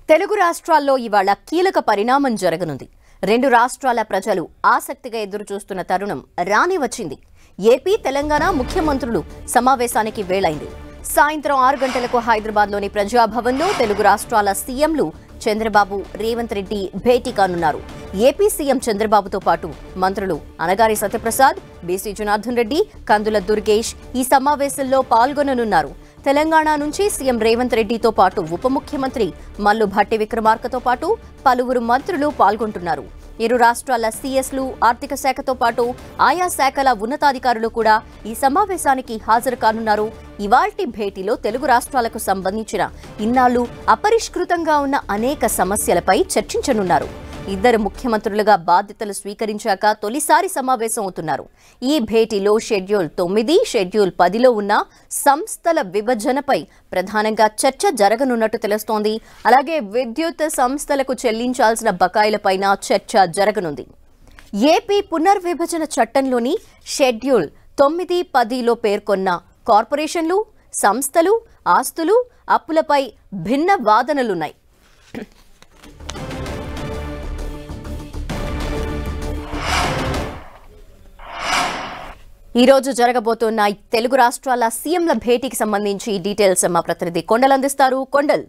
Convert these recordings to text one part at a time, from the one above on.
తెలుగు రాష్ట్రాల్లో ఇవాళ కీలక పరిణామం జరగనుంది రెండు రాష్ట్రాల ప్రజలు ఆసక్తిగా ఎదురుచూస్తున్న తరుణం రాని వచ్చింది ఏపీ తెలంగాణ ముఖ్యమంత్రులు సమావేశానికి వేళైంది సాయంత్రం ఆరు గంటలకు హైదరాబాద్లోని ప్రజాభవన్లో తెలుగు రాష్ట్రాల సీఎంలు చంద్రబాబు రేవంత్ రెడ్డి భేటీ కానున్నారు ఏపీ సీఎం చంద్రబాబుతో పాటు మంత్రులు అనగారి సత్యప్రసాద్ బీసీ జనార్దన్ రెడ్డి కందుల దుర్గేష్ ఈ సమావేశంలో పాల్గొననున్నారు తెలంగాణ నుంచి సీఎం రేవంత్ రెడ్డితో పాటు ఉప ముఖ్యమంత్రి మల్లు భట్టి విక్రమార్కతో పాటు పలువురు మంత్రులు పాల్గొంటున్నారు ఇరు రాష్ట్రాల సీఎస్లు ఆర్థిక శాఖతో పాటు ఆయా శాఖల ఉన్నతాధికారులు కూడా ఈ సమావేశానికి హాజరు కానున్నారు ఇవాల్టి భేటీలో తెలుగు రాష్ట్రాలకు సంబంధించిన ఇన్నాళ్లు అపరిష్కృతంగా ఉన్న అనేక సమస్యలపై చర్చించనున్నారు ఇద్దరు ముఖ్యమంత్రులుగా బాధ్యతలు స్వీకరించాక తొలిసారి సమావేశం అవుతున్నారు ఈ భేటీలో షెడ్యూల్ తొమ్మిది షెడ్యూల్ పదిలో ఉన్న సంస్థల విభజనపై ప్రధానంగా చర్చ జరగనున్నట్టు తెలుస్తోంది అలాగే విద్యుత్ సంస్థలకు చెల్లించాల్సిన బకాయిలపైన చర్చ జరగనుంది ఏపీ పునర్విభజన చట్టంలోని షెడ్యూల్ తొమ్మిది పదిలో పేర్కొన్న కార్పొరేషన్లు సంస్థలు ఆస్తులు అప్పులపై భిన్న వాదనలున్నాయి ఈ రోజు జరగబోతున్న ఈ తెలుగు రాష్ట్రాల సీఎంల భేటీకి సంబంధించి డీటెయిల్స్ మా ప్రతినిధి కొండల్ అందిస్తారు కొండల్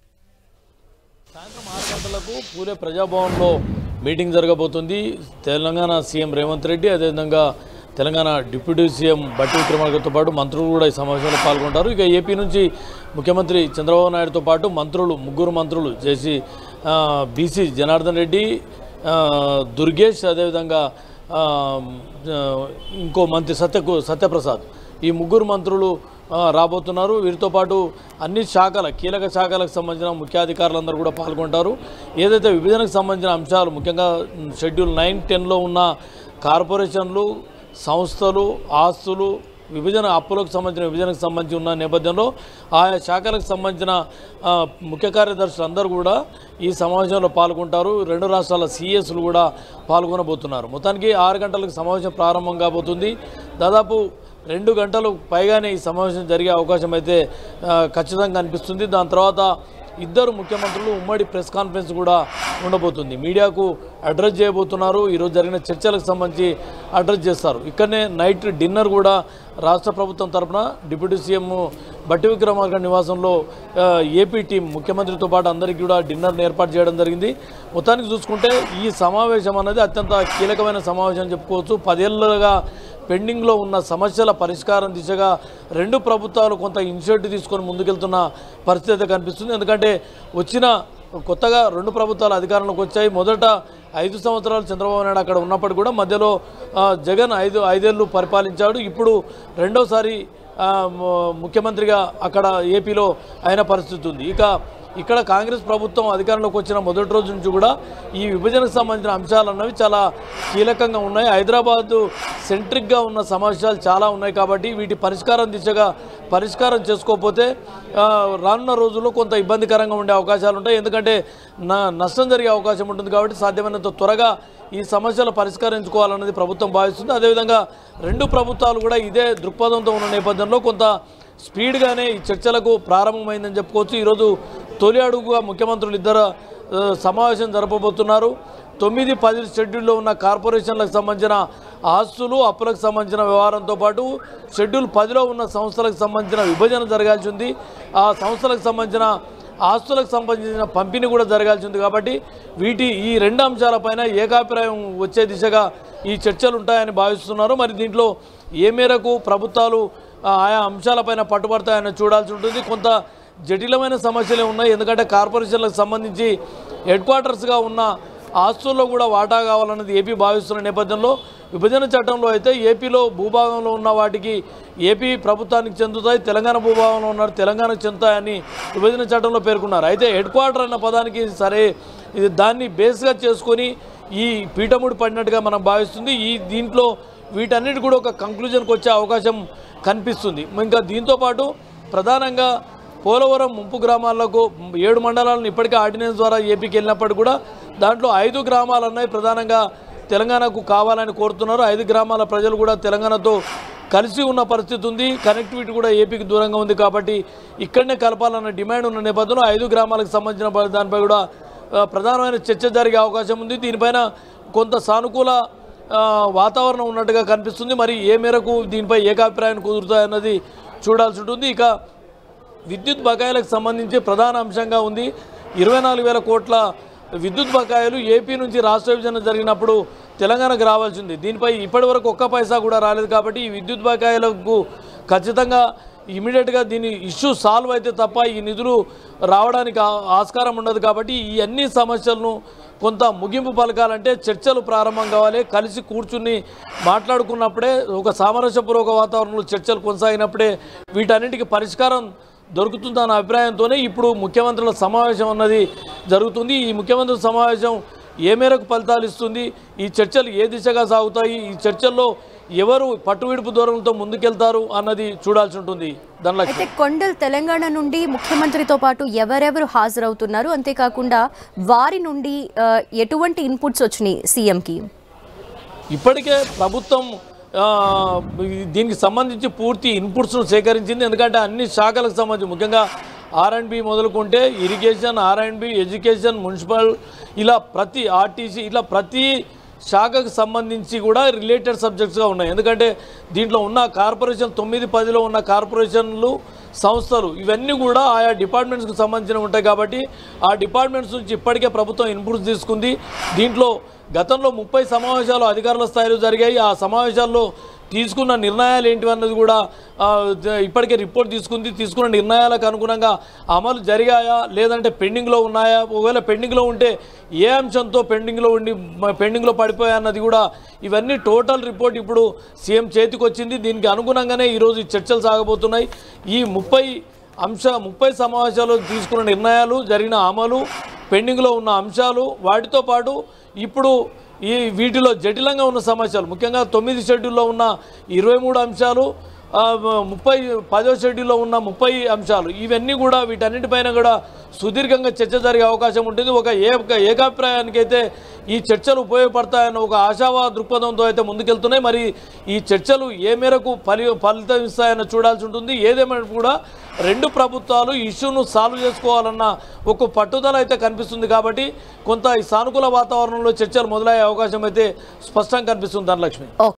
సాయంత్రం ఆరు గంటలకు పూలే ప్రజాభవన్లో మీటింగ్ జరగబోతుంది తెలంగాణ సీఎం రేవంత్ రెడ్డి అదేవిధంగా తెలంగాణ డిప్యూటీ సీఎం బట్టి విక్రమార్కతో పాటు మంత్రులు కూడా ఈ సమావేశంలో పాల్గొంటారు ఇక ఏపీ నుంచి ముఖ్యమంత్రి చంద్రబాబు నాయుడుతో పాటు మంత్రులు ముగ్గురు మంత్రులు చేసి బీసీ జనార్దన్ రెడ్డి ఆ, దుర్గేష్ అదేవిధంగా ఆ, ఆ, ఇంకో మంత్రి సత్యకు సత్యప్రసాద్ ఈ ముగ్గురు మంత్రులు ఆ, రాబోతున్నారు వీరితో పాటు అన్ని శాఖల కీలక శాఖలకు సంబంధించిన ముఖ్యాధికారులందరూ కూడా పాల్గొంటారు ఏదైతే విభజనకు సంబంధించిన అంశాలు ముఖ్యంగా మ్, షెడ్యూల్ నైన్ టెన్లో ఉన్న కార్పొరేషన్లు సంస్థలు ఆస్తులు విభజన అప్పులకు సంబంధించిన విభజనకు సంబంధించి ఉన్న నేపథ్యంలో ఆయా శాఖలకు సంబంధించిన ఆ, ముఖ్య కార్యదర్శులు అందరూ కూడా ఈ సమావేశంలో పాల్గొంటారు రెండు రాష్ట్రాల సీఎస్లు కూడా పాల్గొనబోతున్నారు మొత్తానికి ఆరు గంటలకు సమావేశం ప్రారంభం కాబోతుంది దాదాపు రెండు గంటలు పైగానే ఈ సమావేశం జరిగే అవకాశం అయితే ఆ, ఖచ్చితంగా అనిపిస్తుంది దాని తర్వాత ఇద్దరు ముఖ్యమంత్రులు ఉమ్మడి ప్రెస్ కాన్ఫరెన్స్ కూడా ఉండబోతుంది మీడియాకు అడ్రస్ చేయబోతున్నారు ఈరోజు జరిగిన చర్చలకు సంబంధించి అడ్రస్ చేస్తారు ఇక్కడనే నైట్ డిన్నర్ కూడా రాష్ట్ర ప్రభుత్వం తరపున డిప్యూటీ సీఎం బట్టి విక్రమార్క నివాసంలో ఆ, ఏపీ టీం ముఖ్యమంత్రితో పాటు అందరికీ కూడా డిన్నర్ని ఏర్పాటు చేయడం జరిగింది మొత్తానికి చూసుకుంటే ఈ సమావేశం అనేది అత్యంత కీలకమైన సమావేశం అని చెప్పుకోవచ్చు పదేళ్లుగా పెండింగ్లో ఉన్న సమస్యల పరిష్కారం దిశగా రెండు ప్రభుత్వాలు కొంత ఇనిషియేటివ్ తీసుకొని ముందుకెళ్తున్న పరిస్థితి అయితే కనిపిస్తుంది ఎందుకంటే వచ్చిన కొత్తగా రెండు ప్రభుత్వాలు అధికారంలోకి వచ్చాయి మొదట ఐదు సంవత్సరాలు చంద్రబాబు నాయుడు అక్కడ ఉన్నప్పటికీ కూడా మధ్యలో ఆ, జగన్ ఐదు ఐదేళ్లు పరిపాలించాడు ఇప్పుడు రెండోసారి ఆ, ము- ముఖ్యమంత్రిగా అక్కడ ఏపీలో అయిన పరిస్థితి ఉంది ఇక ఇక్కడ కాంగ్రెస్ ప్రభుత్వం అధికారంలోకి వచ్చిన మొదటి రోజు నుంచి కూడా ఈ విభజనకు సంబంధించిన అంశాలు అన్నవి చాలా కీలకంగా ఉన్నాయి హైదరాబాద్ సెంట్రిక్గా ఉన్న సమస్యలు చాలా ఉన్నాయి కాబట్టి వీటి పరిష్కారం దిశగా పరిష్కారం చేసుకోకపోతే ఆ, రానున్న రోజుల్లో కొంత ఇబ్బందికరంగా ఉండే అవకాశాలు ఉంటాయి ఎందుకంటే న- నష్టం జరిగే అవకాశం ఉంటుంది కాబట్టి సాధ్యమైనంత త్వరగా ఈ సమస్యలు పరిష్కరించుకోవాలన్నది ప్రభుత్వం భావిస్తుంది అదేవిధంగా రెండు ప్రభుత్వాలు కూడా ఇదే దృక్పథంతో ఉన్న నేపథ్యంలో కొంత స్పీడ్గానే ఈ చర్చలకు ప్రారంభమైందని చెప్పుకోవచ్చు ఈరోజు తొలి అడుగుగా ముఖ్యమంత్రులు ఇద్దరు ఆ, సమావేశం జరపబోతున్నారు తొమ్మిది పది షెడ్యూల్లో ఉన్న కార్పొరేషన్లకు సంబంధించిన ఆస్తులు అప్పులకు సంబంధించిన వ్యవహారంతో పాటు షెడ్యూల్ పదిలో ఉన్న సంస్థలకు సంబంధించిన విభజన జరగాల్సి ఉంది ఆ సంస్థలకు సంబంధించిన ఆస్తులకు సంబంధించిన పంపిణీ కూడా జరగాల్సి ఉంది కాబట్టి వీటి ఈ రెండు అంశాలపైన ఏకాభిప్రాయం వచ్చే దిశగా ఈ చర్చలు ఉంటాయని భావిస్తున్నారు మరి దీంట్లో ఏ మేరకు ప్రభుత్వాలు ఆ, ఆయా అంశాలపైన పట్టుబడతాయని చూడాల్సి ఉంటుంది కొంత జటిలమైన సమస్యలే ఉన్నాయి ఎందుకంటే కార్పొరేషన్లకు సంబంధించి హెడ్ క్వార్టర్స్గా ఉన్న ఆస్తుల్లో కూడా వాటా కావాలన్నది ఏపీ భావిస్తున్న నేపథ్యంలో విభజన చట్టంలో అయితే ఏపీలో భూభాగంలో ఉన్న వాటికి ఏపీ ప్రభుత్వానికి చెందుతాయి తెలంగాణ భూభాగంలో ఉన్నారు తెలంగాణకు చెందుతాయని విభజన చట్టంలో పేర్కొన్నారు అయితే హెడ్ క్వార్టర్ అన్న పదానికి సరే ఇది దాన్ని బేస్గా చేసుకొని ఈ పీఠముడి పడినట్టుగా మనం భావిస్తుంది ఈ దీంట్లో వీటన్నిటి కూడా ఒక కంక్లూజన్కి వచ్చే అవకాశం కనిపిస్తుంది ఇంకా దీంతో పాటు ప్రధానంగా పోలవరం ముంపు గ్రామాలకు ఏడు మండలాలను ఇప్పటికే ఆర్డినెన్స్ ద్వారా ఏపీకి వెళ్ళినప్పటికీ కూడా దాంట్లో ఐదు గ్రామాలు ఉన్నాయి ప్రధానంగా తెలంగాణకు కావాలని కోరుతున్నారు ఐదు గ్రామాల ప్రజలు కూడా తెలంగాణతో కలిసి ఉన్న పరిస్థితి ఉంది కనెక్టివిటీ కూడా ఏపీకి దూరంగా ఉంది కాబట్టి ఇక్కడనే కలపాలన్న డిమాండ్ ఉన్న నేపథ్యంలో ఐదు గ్రామాలకు సంబంధించిన ప- దానిపై కూడా ఆ, ప్రధానమైన చర్చ జరిగే అవకాశం ఉంది దీనిపైన కొంత సానుకూల ఆ, వాతావరణం ఉన్నట్టుగా కనిపిస్తుంది మరి ఏ మేరకు దీనిపై ఏకాభిప్రాయం కుదురుతాయన్నది చూడాల్సి ఉంటుంది ఇక విద్యుత్ బకాయిలకు సంబంధించి ప్రధాన అంశంగా ఉంది ఇరవై నాలుగు వేల కోట్ల విద్యుత్ బకాయిలు ఏపీ నుంచి రాష్ట్ర విభజన జరిగినప్పుడు తెలంగాణకు రావాల్సింది దీనిపై ఇప్పటి వరకు ఒక్క పైసా కూడా రాలేదు కాబట్టి ఈ విద్యుత్ బకాయిలకు ఖచ్చితంగా ఇమీడియట్గా దీని ఇష్యూ సాల్వ్ అయితే తప్ప ఈ నిధులు రావడానికి ఆ- ఆస్కారం ఉండదు కాబట్టి ఈ అన్ని సమస్యలను కొంత ముగింపు పలకాలంటే చర్చలు ప్రారంభం కావాలి కలిసి కూర్చుని మాట్లాడుకున్నప్పుడే ఒక సామరస్యపూర్వక వాతావరణంలో చర్చలు కొనసాగినప్పుడే వీటన్నిటికీ పరిష్కారం దొరుకుతుందన్న అభిప్రాయంతోనే ఇప్పుడు ముఖ్యమంత్రుల సమావేశం అన్నది జరుగుతుంది ఈ ముఖ్యమంత్రుల సమావేశం ఏ మేరకు ఫలితాలు ఇస్తుంది ఈ చర్చలు ఏ దిశగా సాగుతాయి ఈ చర్చల్లో ఎవరు పట్టువిడుపు దూరంతో ముందుకెళ్తారు అన్నది చూడాల్సి ఉంటుంది ధనలక్ష్మి అయితే కొండల్ తెలంగాణ నుండి ముఖ్యమంత్రితో పాటు ఎవరెవరు హాజరవుతున్నారు అంతేకాకుండా వారి నుండి ఆ, ఎటువంటి ఇన్పుట్స్ వచ్చినాయి సీఎంకి ఇప్పటికే ప్రభుత్వం ఆ, ఈ- దీనికి సంబంధించి పూర్తి ఇన్పుట్స్ను సేకరించింది ఎందుకంటే అన్ని శాఖలకు సంబంధించి ముఖ్యంగా ఆర్ అండ్ బి మొదలుకుంటే irrigation R and B education municipal ఇలా ప్రతి ఆర్టీసీ ఇట్లా ప్రతి శాఖకు సంబంధించి కూడా రిలేటెడ్ సబ్జెక్ట్స్గా ఉన్నాయి ఎందుకంటే దీంట్లో ఉన్న కార్పొరేషన్ తొమ్మిది పదిలో ఉన్న కార్పొరేషన్లు సంస్థలు ఇవన్నీ కూడా ఆయా డిపార్ట్మెంట్స్కి సంబంధించినవి ఉంటాయి కాబట్టి ఆ డిపార్ట్మెంట్స్ నుంచి ఇప్పటికే ప్రభుత్వం ఇన్పుట్స్ తీసుకుంది దీంట్లో గతంలో ముప్పై సమావేశాలు అధికారుల స్థాయిలో జరిగాయి ఆ సమావేశాల్లో తీసుకున్న నిర్ణయాలు ఏంటి అన్నది కూడా ఆ, ద- ఇప్పటికే రిపోర్ట్ తీసుకుంది తీసుకున్న నిర్ణయాలకు అనుగుణంగా అమలు జరిగాయా లేదంటే పెండింగ్లో ఉన్నాయా ఒకవేళ పెండింగ్లో ఉంటే ఏ అంశంతో పెండింగ్లో ఉండి మ- పెండింగ్లో పడిపోయా అన్నది కూడా ఇవన్నీ టోటల్ రిపోర్ట్ ఇప్పుడు సీఎం చేతికి వచ్చింది దీనికి అనుగుణంగానే ఈరోజు ఈ చర్చలు సాగబోతున్నాయి ఈ ముప్పై అంశ ముప్పై సమావేశాలు తీసుకున్న నిర్ణయాలు జరిగిన అమలు పెండింగ్లో ఉన్న అంశాలు వాటితో పాటు ఇప్పుడు ఈ వీటిలో జటిలంగా ఉన్న సమస్యలు ముఖ్యంగా తొమ్మిది షెడ్యూల్లో ఉన్న ఇరవై మూడు అంశాలు ఆ, ముప్పై పదో షెడ్యూల్లో ఉన్న ముప్పై అంశాలు ఇవన్నీ కూడా వీటన్నిటిపైన కూడా సుదీర్ఘంగా చర్చ జరిగే అవకాశం ఉంటుంది ఒక ఏ ఒక ఏకాభిప్రాయానికి అయితే ఈ చర్చలు ఉపయోగపడతాయన్న ఒక ఆశావా దృక్పథంతో అయితే ముందుకెళ్తున్నాయి మరి ఈ చర్చలు ఏ మేరకు ఫలి ఫలితం ఇస్తాయన్న చూడాల్సి ఉంటుంది ఏదేమైనా కూడా రెండు ప్రభుత్వాలు ఈ ఇష్యూను సాల్వ్ చేసుకోవాలన్న ఒక పట్టుదల అయితే కనిపిస్తుంది కాబట్టి కొంత ఈ సానుకూల వాతావరణంలో చర్చలు మొదలయ్యే అవకాశం అయితే స్పష్టంగా కనిపిస్తుంది ధనలక్ష్మి ఓకే